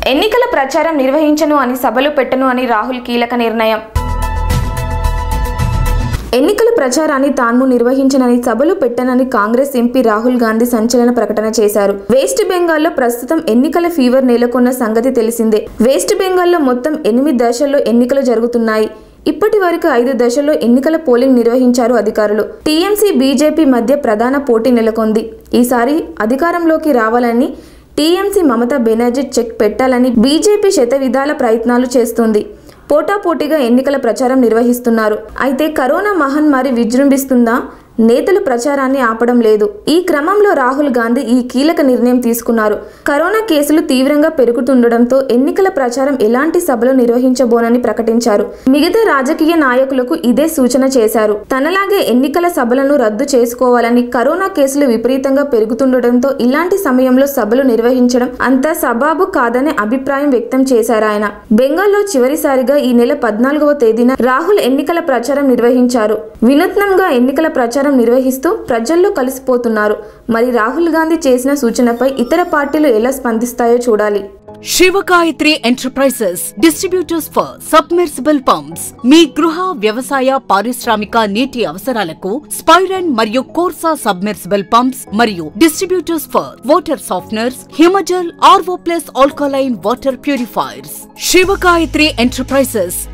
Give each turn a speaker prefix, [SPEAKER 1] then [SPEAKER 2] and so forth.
[SPEAKER 1] ఎన్నికల ప్రచారం నిర్వహించను అని సభలు పెట్టను అని రాహుల్ కీలక నిర్ణయం ఎన్నికల ప్రచారాన్ని తాను నిర్వహించనని సభలు పెట్టనని కాంగ్రెస్ ఎంపీ రాహుల్ గాంధీ సంచలన ప్రకటన చేశారు వెస్ట్ బెంగాల్లో ప్రస్తుతం ఎన్నికల ఫీవర్ నెలకొన్న సంగతి తెలిసిందే వెస్ట్ బెంగాల్లో మొత్తం ఎనిమిది దశల్లో ఎన్నికలు జరుగుతున్నాయి ఇప్పటి వరకు ఐదు దశల్లో ఎన్నికల పోలింగ్ నిర్వహించారు అధికారులు టీఎంసీ బీజేపీ మధ్య ప్రధాన పోటీ నెలకొంది ఈసారి అధికారంలోకి రావాలని టీఎంసీ మమతా బెనర్జీ చెక్ పెట్టాలని బీజేపీ శతవిధాల ప్రయత్నాలు చేస్తుంది పోటాపోటీగా ఎన్నికల ప్రచారం నిర్వహిస్తున్నారు అయితే కరోనా మహమ్మారి విజృంభిస్తుందా నేతలు ప్రచారాన్ని ఆపడం లేదు ఈ క్రమంలో రాహుల్ గాంధీ ఈ కీలక నిర్ణయం తీసుకున్నారు కరోనా కేసులు తీవ్రంగా పెరుగుతుండటంతో ఎన్నికల ప్రచారం ఎలాంటి సభలు నిర్వహించబోనని ప్రకటించారు మిగతా రాజకీయ నాయకులకు ఇదే సూచన చేశారు తనలాగే ఎన్నికల సభలను రద్దు చేసుకోవాలని కరోనా కేసులు విపరీతంగా పెరుగుతుండటంతో ఇలాంటి సమయంలో సభలు నిర్వహించడం అంత సబాబు కాదనే అభిప్రాయం వ్యక్తం చేశారు ఆయన బెంగాల్లో చివరిసారిగా ఈ నెల పద్నాలుగవ తేదీన రాహుల్ ఎన్నికల ప్రచారం నిర్వహించారు వినూత్నంగా ఎన్నికల ప్రచారం నిర్వహిస్తూ ప్రజల్లో కలిసిపోతున్నారు మరి రాహుల్ గాంధీ చేసిన సూచనపై ఇతర పార్టీలు ఎలా స్పందిస్తాయో చూడాలి
[SPEAKER 2] Sivagayatri enterprises distributors for submersible pumps మీ గృహ వ్యవసాయ పారిశ్రామిక నీటి అవసరాలకు స్పైరన్ మరియు కోర్సా సబ్మెర్సిబుల్ పంప్స్ మరియు distributors for water softeners Himajal RO plus alkaline water purifiers Sivagayatri enterprises